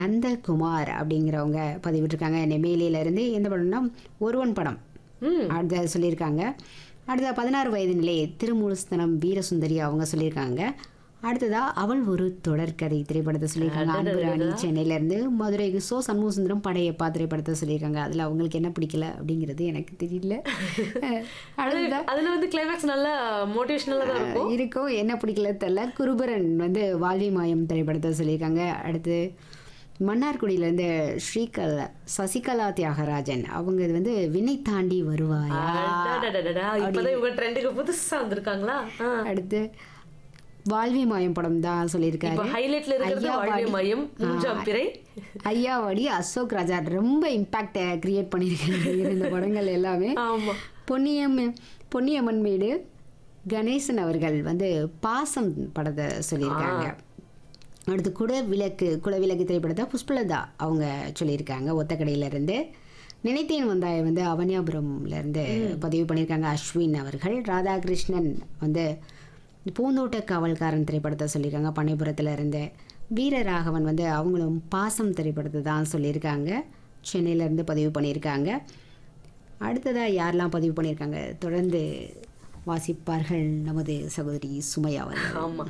நந்தகுமார் அப்படிங்கிறவங்க பதிவிட்டிருக்காங்க நெமேலியிலேருந்து எந்த படம்னா ஒருவன் படம் ம் அடுத்த சொல்லியிருக்காங்க அடுத்த பதினாறு வயது நிலை திருமூலஸ்தனம் வீரசுந்தரி அவங்க சொல்லியிருக்காங்க அடுத்ததா அவள் ஒரு தொடர்கதை திரைப்படத்தை சொல்லியிருக்காங்க அன்பு ராணி சென்னையிலேருந்து மதுரைக்கு சோ சண்முகசுந்தரம் படையப்பா திரைப்படத்தை சொல்லியிருக்காங்க அதில் அவங்களுக்கு என்ன பிடிக்கல அப்படிங்கிறது எனக்கு தெரியல அடுத்ததா அதுல வந்து கிளைமேக்ஸ் நல்லா மோட்டிவேஷனலா தான் இருக்கும் இருக்கும் என்ன பிடிக்கல தெரியல குருபரன் வந்து வால்வி மாயம் திரைப்படத்தை சொல்லியிருக்காங்க அடுத்து மன்னார்குடியிலேருந்து ஸ்ரீகலா சசிகலா தியாகராஜன் அவங்க இது வந்து வினை தாண்டி வருவாயா அடடடடடா, இப்பதான் இவங்க ட்ரெண்டுக்கு புதுசா வந்திருக்காங்களா ஆ. அடுத்து வால்வி மாயம் படம் தான் இப்ப சொல்லியிருக்காரு ஹைலைட்ல இருக்கிறது வாழ்வை மையம் மூன்றாம் பிறை ஐயாவாடி அசோக் ராஜா ரொம்ப இம்பாக்டை கிரியேட் பண்ணியிருக்காங்க இந்த படங்கள் எல்லாமே ஆமா பொன்னியம் பொன்னியம்மன் மேடு கணேசன் அவர்கள் வந்து பாசம் படத்தை சொல்லியிருக்காங்க அடுத்து குடவிளக்கு குலவிளக்கு திரைப்படத்தை புஷ்பலதா அவங்க சொல்லியிருக்காங்க ஒத்தக்கடையில இருந்து நினைத்தேன் வந்தாய் வந்து அவனியாபுரம்ல இருந்து பதிவு பண்ணியிருக்காங்க அஸ்வின் அவர்கள் ராதாகிருஷ்ணன் வந்து பூந்தோட்ட காவல்காரன் திரைப்படத்தை சொல்லியிருக்காங்க பண்ணைபுரத்துல இருந்து வீரராகவன் வந்து அவங்களும் பாசம் திரைப்படத்தை தான் சொல்லியிருக்காங்க சென்னையில இருந்து பதிவு பண்ணியிருக்காங்க அடுத்ததா யாரெல்லாம் பதிவு பண்ணியிருக்காங்க தொடர்ந்து வாசிப்பார்கள் நமது சகோதரி சுமையா அவர்கள் ஆமா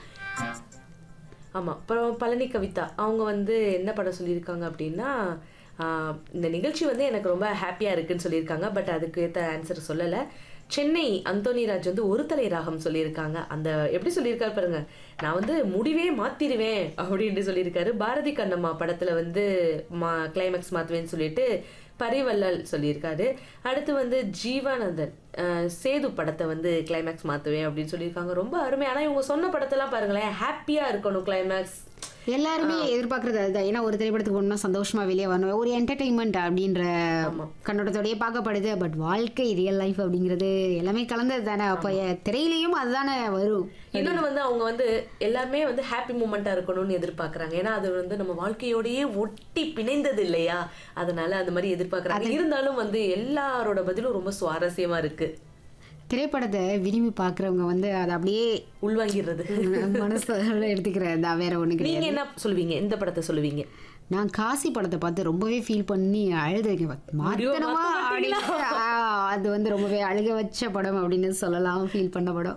ஆமா அப்புறம் பழனி கவிதா அவங்க வந்து என்ன படம் சொல்லியிருக்காங்க அப்படின்னா ஆஹ், இந்த நிகழ்ச்சி வந்து எனக்கு ரொம்ப ஹாப்பியா இருக்குன்னு சொல்லியிருக்காங்க பட் அதுக்கு ஏற்ற ஆன்சர் சொல்லல சென்னை அந்தோனி ராஜ் வந்து ஒரு தலை ராகம் சொல்லியிருக்காங்க அந்த எப்படி சொல்லியிருக்காரு பாருங்க நான் வந்து முடிவே மாத்திருவேன் அப்படின்னு சொல்லியிருக்காரு பாரதி கண்ணம்மா படத்துல வந்து மா கிளைமேக்ஸ் மாத்துவேன்னு சொல்லிட்டு பரிவல்லல் சொல்லியிருக்காரு அடுத்து வந்து ஜீவானந்தன் அஹ், சேது படத்தை வந்து கிளைமேக்ஸ் மாத்துவேன் அப்படின்னு சொல்லியிருக்காங்க ரொம்ப அருமை ஆனா இவங்க சொன்ன படத்தெல்லாம் பாருங்களேன் ஹாப்பியா இருக்கணும் கிளைமேக்ஸ் எல்லாருமே எதிர்பார்க்கறது அதுதான் ஏன்னா ஒரு திரைப்படத்துக்கு போகணும்னா சந்தோஷமா வெளியே வரணும் ஒரு என்டர்டைன்மெண்ட் அப்படின்ற கண்ணோட்டத்தோடயே பார்க்கப்படுது பட் வாழ்க்கை ரியல் லைஃப் அப்படிங்கிறது எல்லாமே கலந்தது தானே அப்போ திரையிலையும் அதுதானே வரும் இன்னொன்னு வந்து அவங்க வந்து எல்லாமே வந்து ஹாப்பி மூமெண்டா இருக்கணும்னு எதிர்பார்க்கறாங்க ஏன்னா அது வந்து நம்ம வாழ்க்கையோடயே ஒட்டி பிணைந்தது இல்லையா அதனால அந்த மாதிரி எதிர்பார்க்கறாங்க இருந்தாலும் வந்து எல்லாரோட பதிலும் ரொம்ப சுவாரஸ்யமா இருக்கு திரைப்படத்தை விரும்பி பார்க்குறவங்க வந்து அதை அப்படியே உள்வாங்கிடுறது மனசுல எடுத்துக்கிறது தான் வேற ஒண்ணு கிடையாது நீங்க என்ன சொல்லுவீங்க எந்த படத்தை சொல்லுவீங்க நான் காசி படத்தை பார்த்து ரொம்பவே ஃபீல் பண்ணி அழுதுருக்கேன் மாத்தனமா அப்படின்னு ஆ, அது வந்து ரொம்பவே அழுக வச்ச படம் அப்படின்னு சொல்லலாம் ஃபீல் பண்ண படம்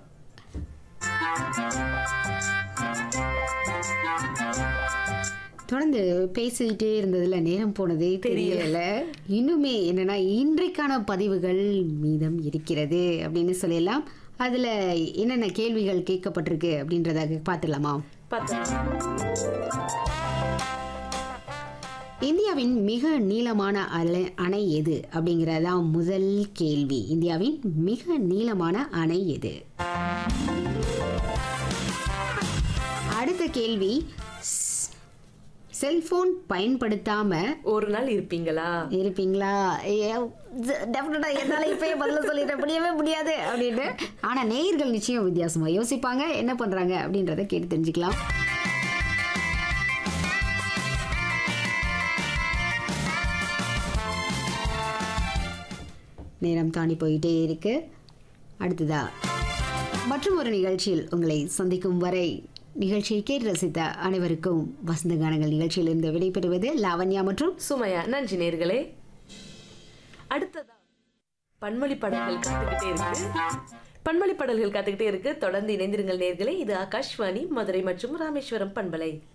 தொடர்ந்து பேசிக்கிட்டே இருந்ததுல நேரம் போனதே தெரியல இன்னுமே என்னன்னா இன்றைக்கான பதிவுகள் மீதம் இருக்கிறது அப்படின்னு சொல்லலாம் அதுல என்னென்ன கேள்விகள் கேட்கப்பட்டிருக்கு அப்படின்றத பார்த்துடலாமா பார்த்தா இந்தியாவின் மிக நீளமான அலை அணை எது அப்படிங்கிறதான் முதல் கேள்வி இந்தியாவின் மிக நீளமான அணை எது அடுத்த கேள்வி ஸ்- செல்போன் பயன்படுத்தாம ஒரு நாள் இருப்பீங்களா இருப்பீங்களா டெஃபினட்டா என்னால இப்பயே பதில சொல்லிட முடியவே முடியாது அப்படின்னு ஆனா நேயர்கள் நிச்சயம் வித்தியாசமா யோசிப்பாங்க என்ன பண்றாங்க அப்படின்றத கேட்டு தெரிஞ்சுக்கலாம் நேரம் தாண்டி போயிட்டே இருக்கு அடுத்ததா மற்றும் ஒரு நிகழ்ச்சியில் உங்களை சந்திக்கும் வரை நிகழ்ச்சியை கேட்டு ரசித்த அனைவருக்கும் வசந்த கானங்கள் நிகழ்ச்சியிலிருந்து விடைபெறுவது லாவண்யா மற்றும் சுமையா நன்றி நேர்களே அடுத்ததா பன்மொழி பாடல்கள் காத்துக்கிட்டே இருக்கு பன்மொழி பாடல்கள் காத்துக்கிட்டே இருக்கு தொடர்ந்து இணைந்திருங்கள் நேர்களே இது ஆகாஷ்வாணி மதுரை மற்றும் ராமேஸ்வரம் பண்பலை